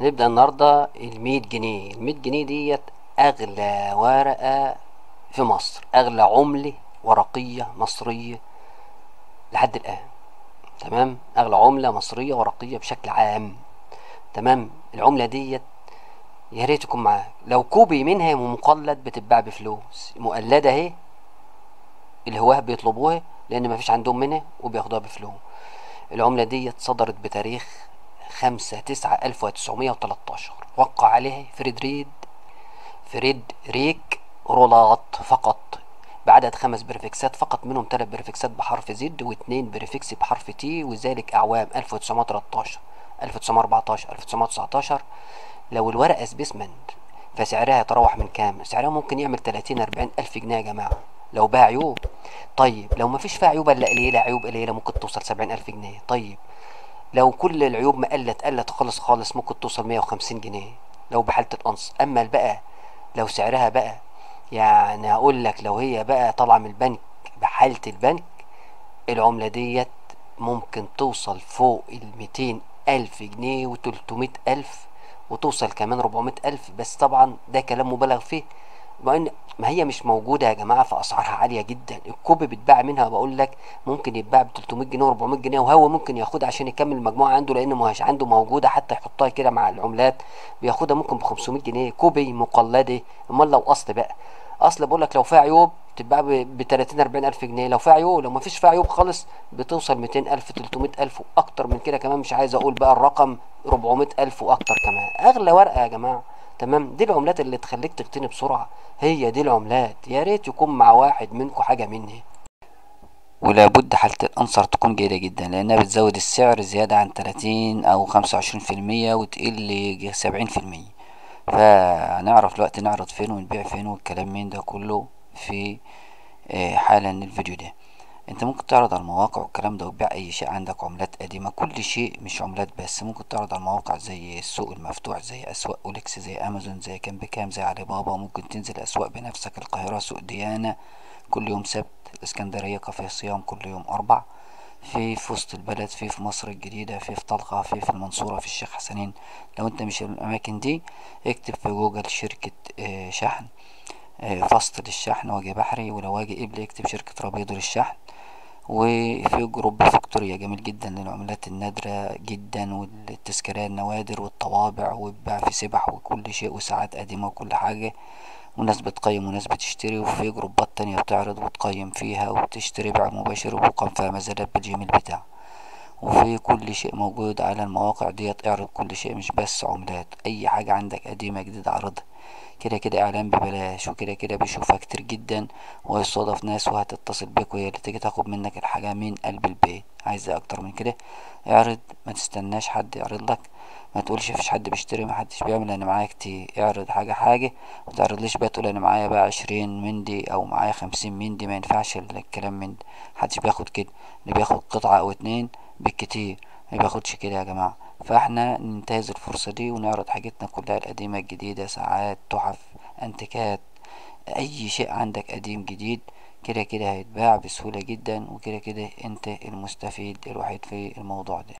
هنبدأ النهاردة المية جنيه المية جنيه ديت أغلى ورقة في مصر أغلى عملة ورقية مصرية لحد الآن تمام أغلى عملة مصرية ورقية بشكل عام تمام العملة ديت يا ريت يكون معاك لو كوبي منها مقلد بتتباع بفلوس مقلدة اهي الهواه بيطلبوها لأن مفيش عندهم منها وبياخدوها بفلوس العملة ديت صدرت بتاريخ خمسة تسعة ألف وتسعمية وتلاتاشر وقع عليها فريدريد فريد ريك رولات فقط بعدد خمس بريفكسات فقط منهم ثلاث بريفكسات بحرف زد واثنين بريفكس بحرف تي وذلك أعوام 1913 1914 1919 لو الورقة سبيسمنت فسعرها يتراوح من كام؟ سعرها ممكن يعمل 30 40 ألف جنيه يا جماعة لو بها عيوب طيب لو ما فيش فيها عيوب الا قليلة عيوب قليلة ممكن توصل 70 ألف جنيه طيب لو كل العيوب ما قلت قلت خالص خالص ممكن توصل 150 جنيه لو بحالة القنص أما بقى لو سعرها بقى يعني هقول لك لو هي بقى طالعة من البنك بحالة البنك العملة ديت ممكن توصل فوق ال 200 ألف جنيه و 300 ألف وتوصل كمان 400 ألف بس طبعا ده كلام مبالغ فيه مع ان ما هي مش موجودة يا جماعة فأسعارها عالية جدا الكوب بيتباع منها بقول لك ممكن يتباع ب 300 جنيه و 400 جنيه وهو ممكن ياخدها عشان يكمل المجموعة عنده لأن ما هيش عنده موجودة حتى يحطها كده مع العملات بياخدها ممكن ب 500 جنيه كوبي مقلدة أمال لو أصل بقى أصل بقول لك لو فيها عيوب تتباع ب 30 40 ألف جنيه لو فيها عيوب لو ما فيش فيها عيوب خالص بتوصل 200 ألف 300 ألف وأكتر من كده كمان مش عايز أقول بقى الرقم 400 ألف وأكتر كمان أغلى ورقة يا جماعة تمام دي العملات اللي تخليك تغتني بسرعة هي دي العملات يا ريت يكون مع واحد منكم حاجة مني ولا بد حالة الأنصر تكون جيدة جدا لأنها بتزود السعر زيادة عن 30 أو 25 في المية وتقل 70 في المية فهنعرف دلوقتي نعرض فين ونبيع فين والكلام من ده كله في حالا الفيديو ده انت ممكن تعرض على المواقع والكلام ده وتبيع اي شيء عندك عملات قديمة كل شيء مش عملات بس ممكن تعرض على المواقع زي السوق المفتوح زي اسواق اوليكس زي امازون زي كام بكام زي علي بابا ممكن تنزل اسواق بنفسك القاهرة سوق ديانة كل يوم سبت الاسكندرية كافيه صيام كل يوم اربع في في وسط البلد في في مصر الجديدة في في طلقة في في المنصورة في الشيخ حسنين لو انت مش من الاماكن دي اكتب في جوجل شركة شحن فصل للشحن واجي بحري ولو واجي قبل اكتب شركة ربيض للشحن وفي جروب فيكتوريا جميل جدا للعملات النادرة جدا والتذكارية النوادر والطوابع وبيع في سبح وكل شيء وساعات قديمة وكل حاجة وناس بتقيم وناس بتشتري وفي جروبات تانية بتعرض وتقيم فيها وبتشتري بيع مباشر وبقام فيها مزادات بالجيميل بتاعه وفي كل شيء موجود على المواقع ديت اعرض كل شيء مش بس عملات اي حاجة عندك قديمة جديدة اعرضها كده كده اعلان ببلاش وكده كده بيشوفها كتير جدا وهيصادف ناس وهتتصل بيك وهي اللي تيجي تاخد منك الحاجة من قلب البيت عايز اكتر من كده اعرض ما تستناش حد يعرض لك ما تقولش مفيش حد بيشتري ما حدش بيعمل انا معايا كتير اعرض حاجة حاجة وتعرضليش بقى تقول انا معايا بقى عشرين مندي او معايا خمسين مندي ما ينفعش الكلام من ده محدش بياخد كده اللي بياخد قطعة او اتنين بالكتير ما بياخدش كده يا جماعة فاحنا ننتهز الفرصة دي ونعرض حاجتنا كلها القديمة الجديدة ساعات تحف انتيكات اي شيء عندك قديم جديد كده كده هيتباع بسهولة جدا وكده كده انت المستفيد الوحيد في الموضوع ده